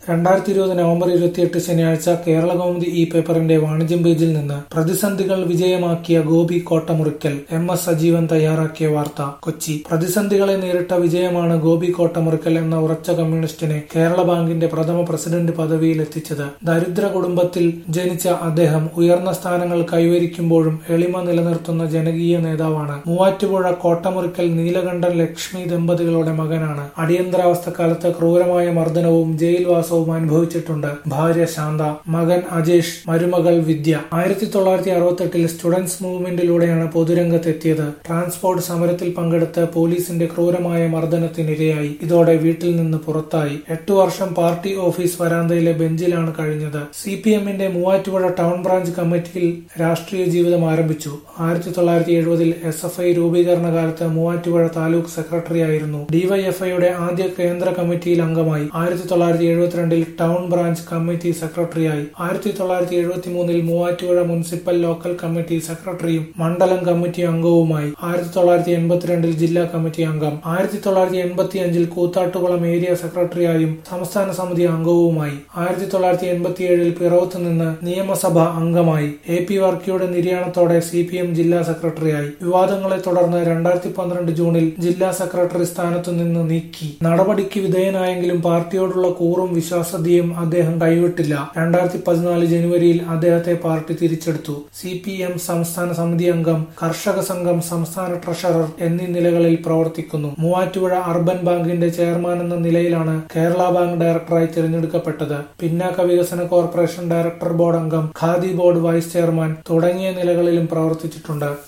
രണ്ടായിരത്തി ഇരുപത് നവംബർ ഇരുപത്തിയെട്ട് ശനിയാഴ്ച കേരളകൗമുദി ഈ പേപ്പറിന്റെ വാണിജ്യം പേജിൽ നിന്ന് പ്രതിസന്ധികൾ വിജയമാക്കിയ ഗോപി കോട്ടമുറിക്കൽ എം എസ് സജീവൻ തയ്യാറാക്കിയ വാർത്ത കൊച്ചി പ്രതിസന്ധികളെ നേരിട്ട വിജയമാണ് ഗോപി കോട്ടമുറിക്കൽ എന്ന ഉറച്ച കമ്മ്യൂണിസ്റ്റിനെ കേരള ബാങ്കിന്റെ പ്രഥമ പ്രസിഡന്റ് പദവിയിൽ എത്തിച്ചത് ദരിദ്ര കുടുംബത്തിൽ ജനിച്ച അദ്ദേഹം ഉയർന്ന സ്ഥാനങ്ങൾ കൈവരിക്കുമ്പോഴും എളിമ നിലനിർത്തുന്ന ജനകീയ നേതാവാണ് മൂവാറ്റുപുഴ കോട്ടമുറിക്കൽ നീലകണ്ഠൻ ലക്ഷ്മി ദമ്പതികളുടെ മകനാണ് അടിയന്തരാവസ്ഥക്കാലത്ത് ക്രൂരമായ മർദ്ദനവും ജയിൽവാസവും അനുഭവിച്ചിട്ടുണ്ട് ഭാര്യ ശാന്ത മകൻ അജേഷ് മരുമകൾ വിദ്യ ആയിരത്തി തൊള്ളായിരത്തി അറുപത്തെട്ടിൽ സ്റ്റുഡൻസ് മൂവ്മെന്റിലൂടെയാണ് പൊതുരംഗത്തെത്തിയത് ട്രാൻസ്പോർട്ട് സമരത്തിൽ പങ്കെടുത്ത് പോലീസിന്റെ ക്രൂരമായ മർദ്ദനത്തിനിരയായി ഇതോടെ വീട്ടിൽ നിന്ന് പുറത്തായി എട്ടു വർഷം പാർട്ടി ഓഫീസ് വരാന്തയിലെ ബെഞ്ചിലാണ് കഴിഞ്ഞത് സി പി എമ്മിന്റെ മൂവാറ്റുപുഴ ടൗൺ ബ്രാഞ്ച് കമ്മിറ്റിയിൽ രാഷ്ട്രീയ ജീവിതം ആരംഭിച്ചു ആയിരത്തി തൊള്ളായിരത്തി എഴുപതിൽ എസ് എഫ് ഐ രൂപീകരണ കാലത്ത് മൂവാറ്റുപുഴ താലൂക്ക് സെക്രട്ടറി ആയിരുന്നു ഡിവൈഎഫ്ഐയുടെ ആദ്യ കേന്ദ്ര കമ്മിറ്റിയിൽ അംഗമായി ആയിരത്തി തൊള്ളായിരത്തി എഴുപത്തിരണ്ടിൽ ടൗൺ ബ്രാഞ്ച് കമ്മിറ്റി സെക്രട്ടറിയായി ആയിരത്തി തൊള്ളായിരത്തി എഴുപത്തി മൂന്നിൽ മൂവാറ്റുപുഴ മുനിസിപ്പൽ ലോക്കൽ കമ്മിറ്റി സെക്രട്ടറിയും മണ്ഡലം കമ്മിറ്റി അംഗവുമായി ആയിരത്തി തൊള്ളായിരത്തി എൺപത്തിരണ്ടിൽ ജില്ലാ കമ്മിറ്റി അംഗം ആയിരത്തി തൊള്ളായിരത്തി എൺപത്തി അഞ്ചിൽ കൂത്താട്ടുകുളം ഏരിയ സെക്രട്ടറിയായും സംസ്ഥാന സമിതി അംഗവുമായി ആയിരത്തി തൊള്ളായിരത്തി എൺപത്തിയേഴിൽ പിറവത്ത് നിന്ന് നിയമസഭ അംഗമായി എ പി വർക്കിയുടെ നിര്യാണത്തോടെ സി പി എം ജില്ലാ സെക്രട്ടറിയായി വിവാദങ്ങളെ തുടർന്ന് രണ്ടായിരത്തി പന്ത്രണ്ട് ജൂണിൽ ജില്ലാ സെക്രട്ടറി സ്ഥാനത്തു നിന്ന് നീക്കി നടപടിക്ക് വിധേയനായെങ്കിലും പാർട്ടിയോടുള്ള കൂറും വിശ്വാസതയും അദ്ദേഹം കൈവിട്ടില്ല രണ്ടായിരത്തി പതിനാല് ജനുവരിയിൽ അദ്ദേഹത്തെ പാർട്ടി തിരിച്ചെടുത്തു സി പി എം സംസ്ഥാന സമിതി അംഗം കർഷക സംഘം സംസ്ഥാന ട്രഷറർ എന്നീ നിലകളിൽ പ്രവർത്തിക്കുന്നു മൂവാറ്റുപുഴ അർബൻ ബാങ്കിന്റെ ചെയർമാൻ എന്ന നിലയിലാണ് കേരള ബാങ്ക് ഡയറക്ടറായി തിരഞ്ഞെടുക്കപ്പെട്ടത് പിന്നാക്ക വികസന കോർപ്പറേഷൻ ഡയറക്ടർ ബോർഡ് അംഗം ഖാദി ബോർഡ് വൈസ് ചെയർമാൻ തുടങ്ങിയ നിലകളിലും പ്രവർത്തിച്ചിട്ടുണ്ട്